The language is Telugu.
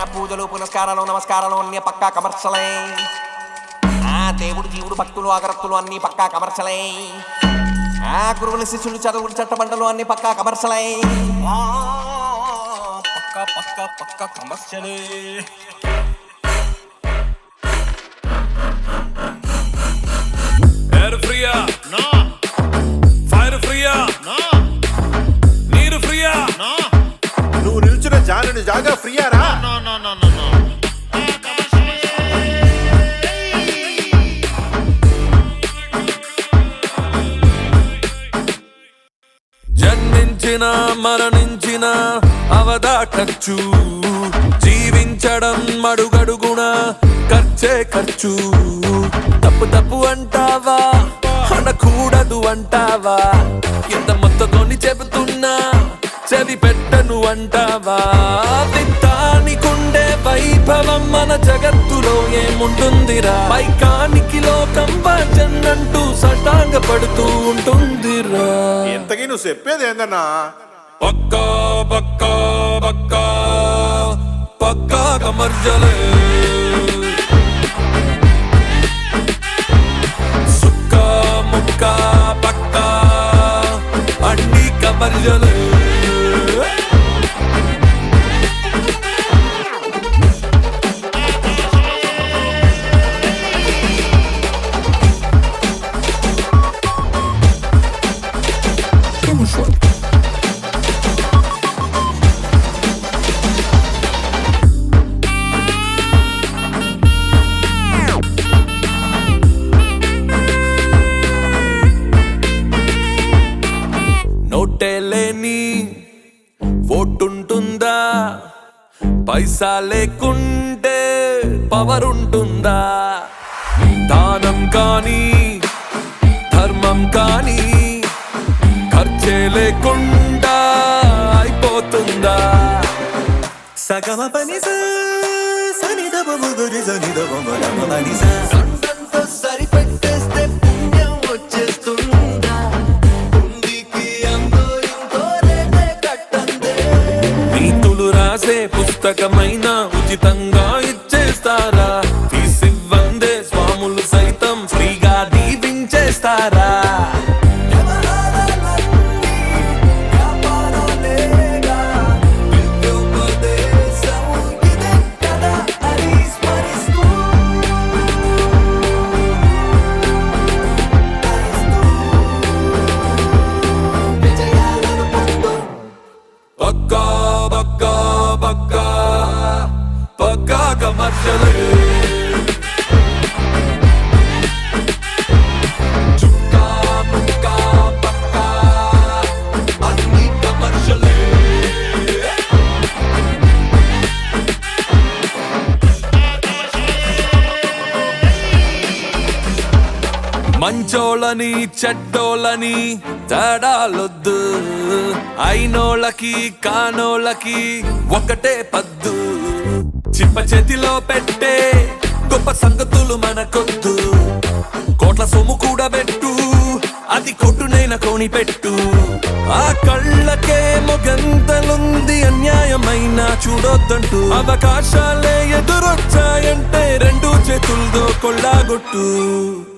పూజలు పునస్కారాలు నమస్కారాలు అన్ని పక్కా కమర్షలే ఆ దేవుడు జీవుడు భక్తులు అగరత్తులు అన్ని పక్కా కమర్షలే ఆ గురువులు శిష్యులు చదువులు చట్టబండలు అన్ని పక్కా కమర్షలే ఆ, పక్కా పక్కా పక్కా కమర్షియలే ఎయిర్ ఫ్రీయా నో ఫైర్ ఫ్రీయా నో నీరు ఫ్రీయా నో నువ్వు నిల్చున్న జానుని జాగా ఫ్రీయారా no no no no no జన్మించిన మరణించిన అవదా ఖర్చు జీవించడం అడుగడుగున ఖర్చే ఖర్చు తప్పు తప్పు అంటావా అనకూడదు అంటావా ఎంత మొత్తతోని చెబుతున్నా చెవి పెట్టను అంటావా విత్తానికుండే వైభవం మన జగత్తులో ఏముంటుందిరా పైకానికి లోకం భజన్నంటూ సటాంగ పడుతూ ఉంటుందిరా ఇంతకీ నువ్వు చెప్పేది ఏందన్నా పక్కా పక్కా పక్కా పక్కా కమర్జలే సుక్క ముక్క పక్కా అన్ని కమర్జలే నోటే లేని ఓటుంటుందా పైసా లేకుంటే పవర్ ఉంటుందా దానం కానీ ధర్మం కానీ ఖర్చే లేకుండా అయిపోతుందా సగమ పని సని దబ ముగురి సని దబ మగమ పని సరిపెట్టేస్తే పుణ్యం వచ్చేస్తుందా ఉందికి అంతో ఇంతో రేటే కట్టందే నీతులు రాసే పుస్తకమైన ఉచితంగా ఇచ్చేస్తారా తీసివ్వందే స్వాములు సైతం ఫ్రీగా దీవించేస్తారా వ్యాపారాలేగా విద్యోపదేశం ఇదే కదా అని స్మరిస్తూ విజయాలను పొందు పక్కా పక్కా పక్కా పక్కా కమర్షలే చుక్కా ముక్కా పక్కా అన్ని కమర్షలే మంచోళ్ళని చెడ్డోళ్ళని తేడాలొద్దు అయినోళ్ళకి కానోళ్ళకి ఒకటే పద్దు చిప్ప చేతిలో పెట్టే గొప్ప సంగతులు మనకొద్దు కోట్ల సొమ్ము కూడా పెట్టు అది కొట్టునైన కొని పెట్టు ఆ కళ్ళకే మొగంతలుంది అన్యాయమైన చూడొద్దంటూ అవకాశాలే ఎదురొచ్చాయంటే రెండు చేతులతో కొల్లాగొట్టు